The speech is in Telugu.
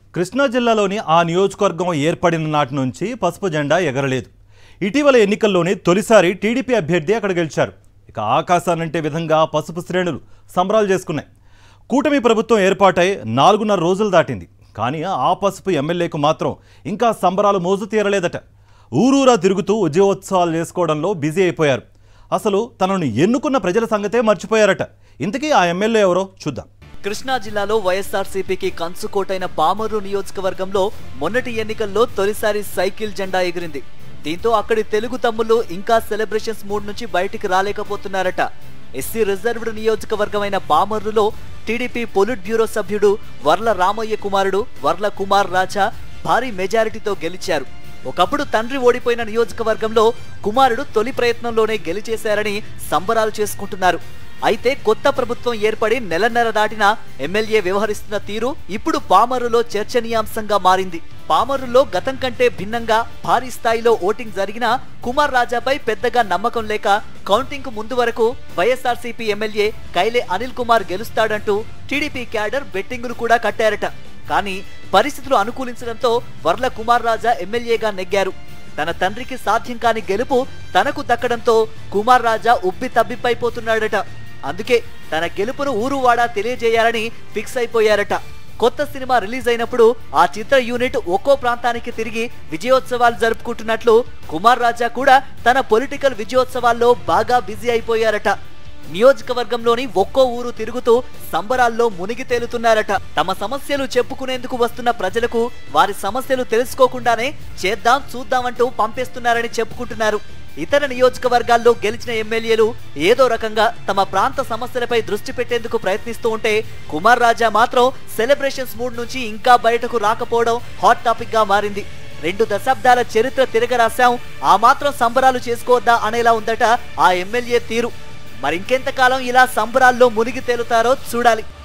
కృష్ణా జిల్లాలోని ఆ నియోజకవర్గం ఏర్పడిన నాటి నుంచి పసుపు జెండా ఎగరలేదు ఇటీవల ఎన్నికల్లోనే తొలిసారి టీడీపీ అభ్యర్థి అక్కడ గెలిచారు ఇక ఆకాశానంటే విధంగా పసుపు శ్రేణులు సంబరాలు చేసుకున్నాయి కూటమి ప్రభుత్వం ఏర్పాటై నాలుగున్నర రోజులు దాటింది కానీ ఆ పసుపు ఎమ్మెల్యేకు మాత్రం ఇంకా సంబరాలు మోజు తీరలేదట ఊరూరా తిరుగుతూ ఉద్యోగోత్సవాలు చేసుకోవడంలో బిజీ అయిపోయారు అసలు తనను ఎన్నుకున్న ప్రజల సంగతే మర్చిపోయారట ఇంతకీ ఆ ఎమ్మెల్యే ఎవరో చూద్దాం కృష్ణా జిల్లాలో వైఎస్ఆర్సీపీకి కంచుకోటైన పామర్రు నియోజకవర్గంలో మొన్నటి ఎన్నికల్లో తొలిసారి సైకిల్ జెండా ఎగిరింది దీంతో అక్కడి తెలుగు తమ్ముళ్ళు ఇంకా సెలబ్రేషన్స్ మూడ్ నుంచి బయటికి రాలేకపోతున్నారట ఎస్సీ రిజర్వ్డ్ నియోజకవర్గమైన పామర్రులో టీడీపీ పొలిట్ బ్యూరో సభ్యుడు వర్ల రామయ్య కుమారుడు వర్ల కుమార్ రాజా భారీ మెజారిటీతో గెలిచారు ఒకప్పుడు తండ్రి ఓడిపోయిన నియోజకవర్గంలో కుమారుడు తొలి ప్రయత్నంలోనే గెలిచేశారని సంబరాలు చేసుకుంటున్నారు అయితే కొత్త ప్రభుత్వం ఏర్పడి నెలన్నర దాటిన ఎమ్మెల్యే వ్యవహరిస్తున్న తీరు ఇప్పుడు పామరులో చర్చనీయాంశంగా మారింది పామరులో గతం కంటే భిన్నంగా భారీ స్థాయిలో ఓటింగ్ జరిగినా కుమార్ రాజాపై పెద్దగా నమ్మకం లేక కౌంటింగ్ కు ముందు వరకు వైఎస్ఆర్సీపీ ఎమ్మెల్యే కైలే అనిల్ కుమార్ గెలుస్తాడంటూ టీడీపీ క్యాడర్ బెట్టింగులు కూడా కట్టారట కానీ పరిస్థితులు అనుకూలించడంతో వర్ల కుమార్ రాజా ఎమ్మెల్యేగా నెగ్గారు తన తండ్రికి సాధ్యం కాని గెలుపు తనకు దక్కడంతో కుమార్ రాజా ఉబ్బి తబ్బిప్పైపోతున్నాడట అందుకే తన గెలుపును ఊరువాడా తెలియజేయాలని ఫిక్స్ అయిపోయారట కొత్త సినిమా రిలీజ్ అయినప్పుడు ఆ చిత్ర యూనిట్ ఒక్కో ప్రాంతానికి తిరిగి విజయోత్సవాలు జరుపుకుంటున్నట్లు కుమార్ రాజా కూడా తన పొలిటికల్ విజయోత్సవాల్లో బాగా బిజీ అయిపోయారట నియోజకవర్గంలోని ఒక్కో ఊరు తిరుగుతూ సంబరాల్లో మునిగి తేలుతున్నారట తమ సమస్యలు చెప్పుకునేందుకు వస్తున్న ప్రజలకు వారి సమస్యలు తెలుసుకోకుండానే చేద్దాం చూద్దామంటూ పంపేస్తున్నారని చెప్పుకుంటున్నారు ఇతర నియోజకవర్గాల్లో గెలిచిన ఎమ్మెల్యేలు ఏదో రకంగా తమ ప్రాంత సమస్యలపై దృష్టి పెట్టేందుకు ప్రయత్నిస్తూ ఉంటే కుమార్ రాజా మాత్రం సెలబ్రేషన్స్ మూడ్ నుంచి ఇంకా బయటకు రాకపోవడం హాట్ టాపిక్ గా మారింది రెండు దశాబ్దాల చరిత్ర తిరగరాశాం ఆ మాత్రం సంబరాలు చేసుకోవద్దా అనేలా ఉందట ఆ ఎమ్మెల్యే తీరు మరింకెంతకాలం ఇలా సంబరాల్లో మునిగి తేలుతారో చూడాలి